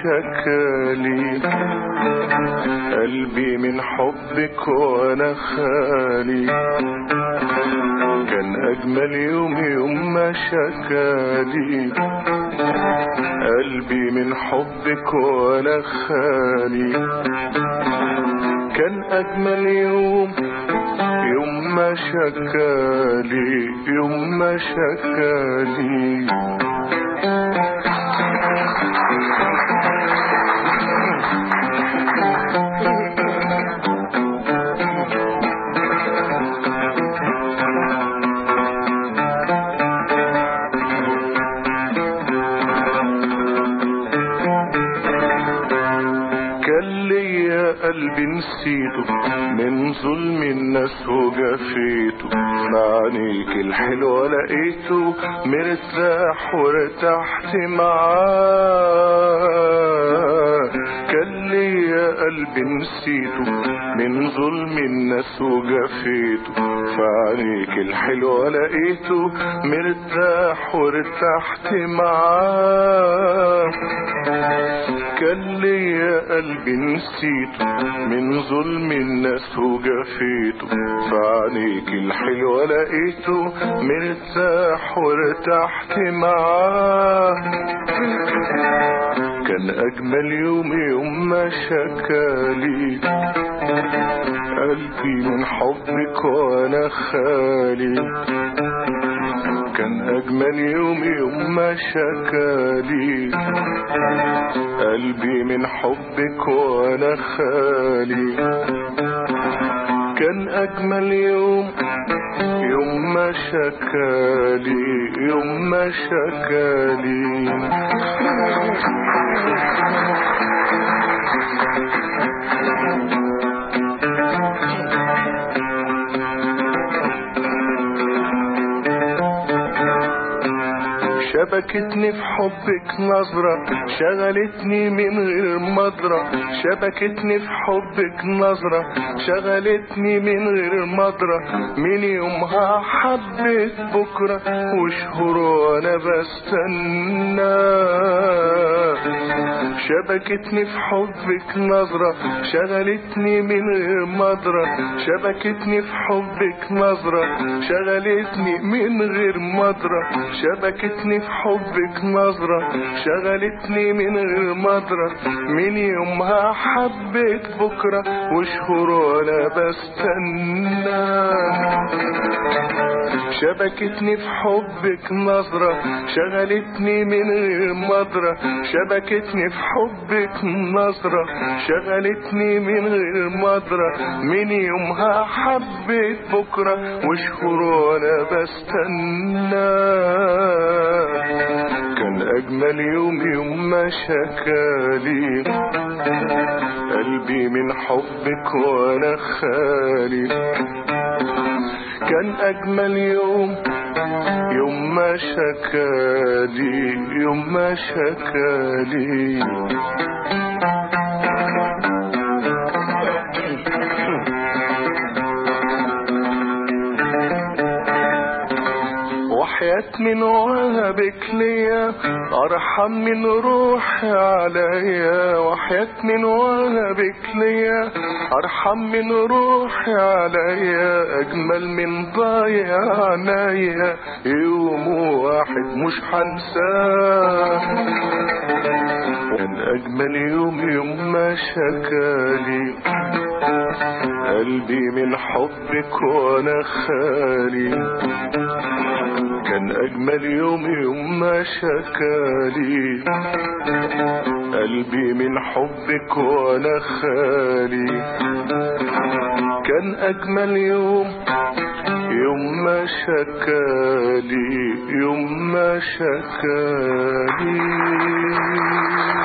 شكالي قلبي من حبك وانا خالي كان اجمل يوم يوم ما شكالي قلبي من حبك وانا خالي كان اجمل يوم يوم ما شكالي يوم ما شكالي كان ليا قلبي نسيته من ظلم الناس وجفيته معانيك الحلوة لقيته مرتاح وارتحت معاه كان ليا قلبي نسيته من ظلم الناس وجفيته فعليك الحلوة لقيته مرتاح وارتحت معاه كان ليا قلبي نسيته من ظلم الناس وجفيته فعليك الحلوة لقيته مرتاح وارتحت معاه كان أجمل يوم يوم ما شكالي قلبي من حبك وأنا خالي كان أجمل يوم يوم ما شكالي قلبي من حبك وأنا خالي كان أجمل يوم يوم ما شكالي يوم ما شكالي شبكتني في حبك نظرة شغلتني من غير مضرة شبكتني في حبك نظرة شغلتني من غير مضرة من يومها حبيت بكرة وشهور وانا بستنى شبكتني في حبك نظرة شغلتني من غير مضرة شبكتني في حبك نظرة شغلتني من غير مضرة شبكتني في حبك نظرة شغلتني من غير مضرة من يومها حبيت بكرة وشهور وانا بستنى شبكتني في حبك نظرة شغلتني من غير مضرة شبكتني في حبك نظرة شغلتني من غير مضرة من يومها حبيت بكرة وشهور وانا بستنى كان اجمل يوم يوم ما شكالي قلبي من حبك وانا خالي كان اجمل يوم يوم ما شكالي يوم ما شكالي وحياة من وهبك ليا أرحم من روحي عليا وحياة من وهبك ليا أرحم من روحي عليا أجمل من ضايع عنايا يوم واحد مش حنساه كان أجمل يوم يوم ما شكالي قلبي من حبك وانا خالي كان اجمل يوم يوم ما شكالي قلبي من حبك وانا خالي كان اجمل يوم يوم ما شكالي يوم ما شكالي